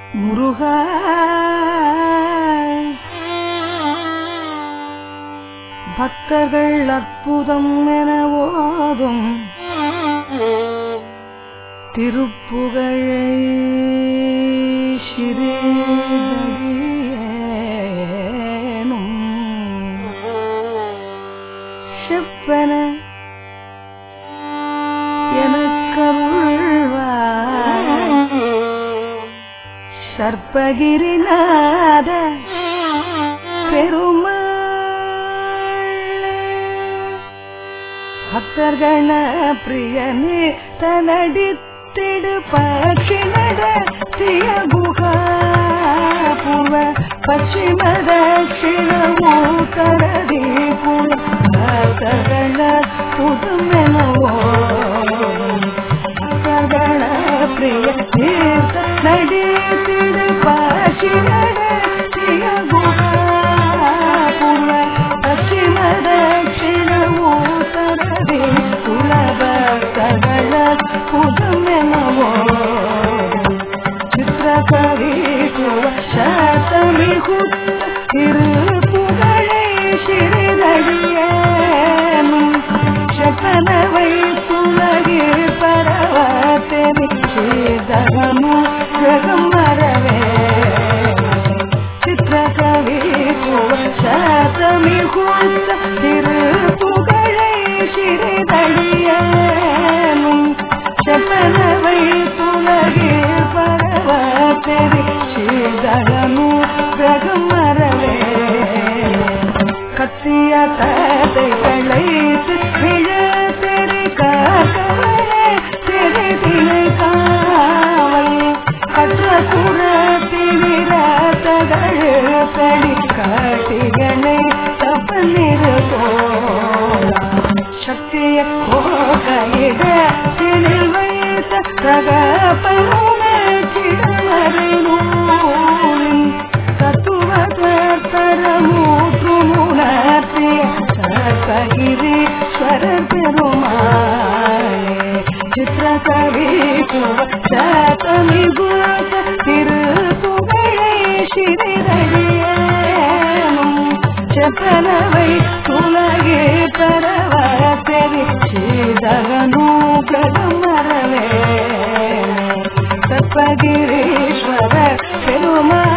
முருகா பக்தர்கள் அற்புதம் என ஓதும் திருப்புகழை சிறிதடியேனும் செப்பன எனக்கருள்வாய் சர்ப்பகிரிநாத பெருமாள் பக்தர்கண பிரியனே தனடித்திடு பட்சி நடத்திய குகா பூர்வ பಶ್ಚಿಮ ದಕ್ಷಿಣ ಮೂಕರದಿ ಪುರಗಣ ಪುದುಮೆನವೋ ಭಕ್ತಗಣ ಪ್ರಿಯ ತೀರ್ಥ ನಡೆಸಿದ ಪಾಶಿ ನಡೆಸಿಯ ಗುಹಾ ಪೂರ್ವ ಪಶ್ಚಿಮ ದಕ್ಷಿಣ ಮೂಕರದಿ ಕುಲಭಕ್ತಗಳ ಪುದುಮೆನವೋ ಚಿತ್ರಕವಿಸುವ ಶಾತಮಿಹು திருப்புகழை சிறிதழியேனும் ಶತನವೈ ತುಲಗಿ ಪರವತೆನಿ ಶ್ರೀಧರನು ಜಗಮರವೇ ಚಿತ್ರಕವಿ ಶಾತಮಿಹುತ್ತ திருப்புகழை சிறிதழியேனும் ಶತನವೈ ತುಲಗಿ பரவತೆನಿ ಶ್ರೀಧರನು ஜகமரவே கத்திய ததை களைத்து விழ தெரி காக்கவரே தெரி திணை காவல் கற்ற குரத்தினிர தகழ் தடி காட்டிகளை தப்பனிரு போலா சக்திய கோகையிட திணில் வைத்த தகப்பனும சிடமறை நூலின் தத்துவத்தரமூற்றுமுணர்த்திய சகிரீஸ்வர பெருமாளே சித்திரகவி சதமிபூத திருப்புகழை சிறிதழியேனும் செப்பனவை துலகே பரவத்தெரி ஸ்ரீதகனு கடமரவே சத்பகிரீஸ்வர பெருமா